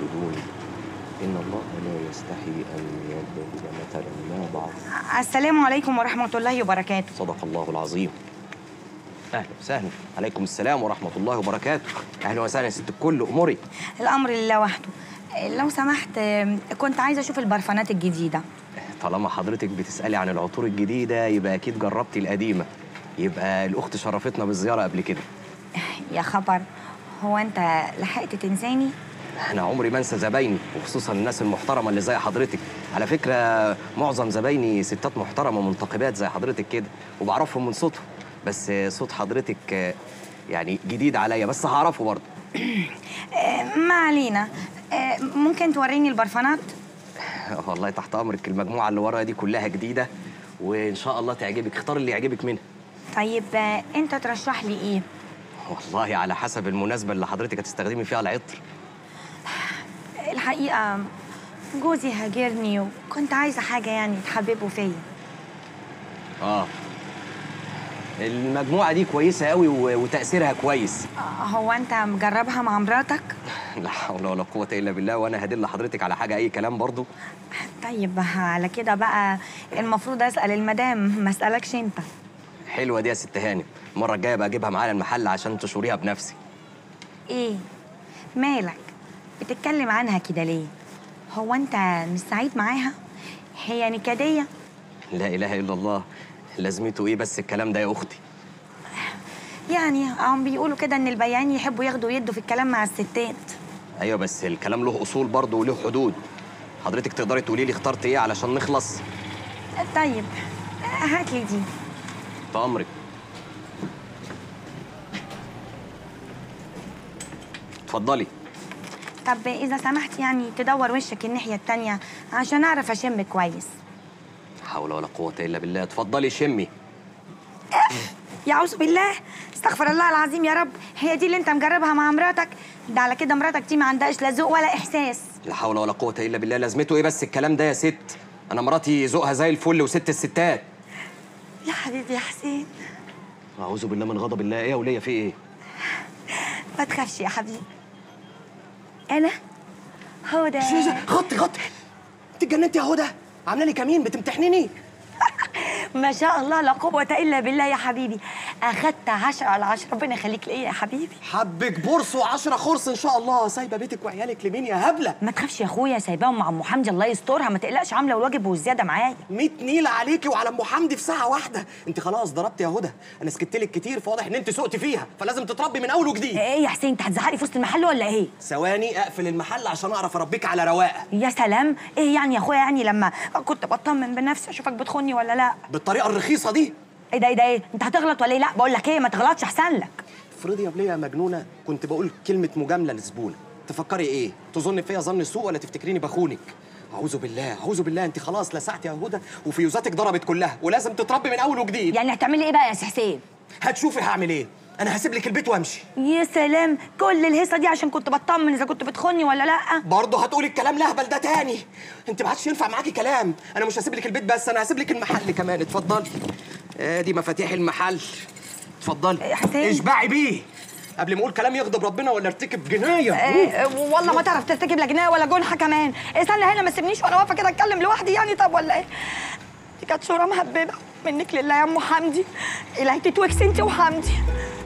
تعبدون إن الله لا يستحي أن يضرب مثلا ما بعض السلام عليكم ورحمة الله وبركاته صدق الله العظيم أهلا وسهلا عليكم السلام ورحمة الله وبركاته أهلا وسهلا يا ست الكل أموري الأمر لله وحده لو سمحت آه، كنت عايزة أشوف البرفانات الجديدة طالما حضرتك بتسألي عن العطور الجديدة يبقى أكيد جربتي القديمة يبقى الأخت شرفتنا بالزيارة قبل كده يا خبر هو أنت لحقت تنساني؟ أنا عمري ما أنسى زبايني وخصوصا الناس المحترمة اللي زي حضرتك على فكرة معظم زبايني ستات محترمة منتقبات زي حضرتك كده وبعرفهم من صوتهم بس صوت حضرتك يعني جديد عليا بس هعرفه برضه آه، ما علينا آه، ممكن توريني البرفانات؟ والله تحت أمرك المجموعة اللي ورايا دي كلها جديدة وإن شاء الله تعجبك اختار اللي يعجبك منها طيب آه، أنت ترشح لي إيه؟ والله على حسب المناسبة اللي حضرتك هتستخدمي فيها العطر الحقيقة جوزي هاجرني وكنت عايزة حاجة يعني تحببه فيا اه المجموعة دي كويسة قوي و- وتأثيرها كويس آه، هو أنت مجربها مع مراتك؟ لا حول ولا قوة إلا بالله وأنا هدل لحضرتك على حاجة أي كلام برضو طيب على كده بقى المفروض أسأل المدام ما أسألكش أنت حلوة دي يا ست هانم المرة الجاية بقى أجيبها معايا المحل عشان تشوريها بنفسي إيه؟ مالك؟ بتتكلم عنها كده ليه؟ هو أنت مش سعيد معاها؟ هي نكدية؟ لا إله إلا الله لازمته إيه بس الكلام ده يا أختي يعني هم بيقولوا كده إن البياعين يحبوا ياخدوا يدوا في الكلام مع الستات أيوة بس الكلام له أصول برضه وله حدود حضرتك تقدري تقولي لي اخترت إيه علشان نخلص طيب هات لي دي تحت أمرك اتفضلي طب إذا سمحت يعني تدور وشك الناحية التانية عشان أعرف أشم كويس حول ولا قوة إلا بالله اتفضلي شمي يعوذ بالله استغفر الله العظيم يا رب هي دي اللي انت مجربها مع مراتك ده على كده مراتك دي ما عندهاش لا ذوق ولا احساس لا حول ولا قوة إلا بالله لازمته إيه بس الكلام ده يا ست أنا مراتي ذوقها زي الفل وست الستات يا حبيبي يا حسين أعوذ بالله من غضب الله إيه يا ولية في إيه؟ ما تخافش يا حبيبي انا هدى غطي غطي أنت اتجننتي يا هدى عاملة لي كمين بتمتحنيني ما شاء الله لا قوة إلا بالله يا حبيبي أخدت عشرة على عشرة ربنا يخليك ليا يا حبيبي حبك بورس وعشرة خرص إن شاء الله سايبة بيتك وعيالك لمين يا هبلة ما تخافش يا أخويا سايباهم مع أم حمدي الله يسترها ما تقلقش عاملة الواجب والزيادة معايا 100 نيلة عليكي وعلى أم حمدي في ساعة واحدة أنت خلاص ضربت يا هدى أنا سكت لك كتير فواضح إن أنت سقت فيها فلازم تتربي من أول وجديد إيه يا حسين أنت هتزعقلي في وسط المحل ولا إيه؟ ثواني أقفل المحل عشان أعرف أربيك على رواقة يا سلام إيه يعني يا أخويا يعني لما كنت بطمن بنفسي أشوفك بتخوني ولا لا بالطريقة الرخيصة دي ايه ده ايه ده ايه انت هتغلط ولا ايه لا بقول لك ايه ما تغلطش احسن لك افرضي يا بليه يا مجنونه كنت بقول كلمه مجامله لزبونه تفكري ايه تظن فيا ظن السوء ولا تفتكريني بخونك اعوذ بالله اعوذ بالله انت خلاص لسعتي يا هدى وفيوزاتك ضربت كلها ولازم تتربي من اول وجديد يعني هتعملي ايه بقى يا سي حسين هتشوفي هعمل ايه انا هسيب لك البيت وامشي يا سلام كل الهيصه دي عشان كنت بطمن اذا كنت بتخوني ولا لا برضه هتقولي الكلام الاهبل ده تاني انت ما عادش ينفع معاكي كلام انا مش هسيب لك البيت بس انا هسيب لك المحل كمان اتفضلي ادي مفاتيح المحل اتفضلي يا حسين. اشبعي بيه قبل ما اقول كلام يغضب ربنا ولا ارتكب جنايه إيه والله ما تعرف ترتكب لا جنايه ولا جنحه كمان استنى هنا ما تسيبنيش وانا واقفه كده اتكلم لوحدي يعني طب ولا ايه دي كانت صوره مهببه منك لله يا ام حمدي الهي تتوكس انت وحمدي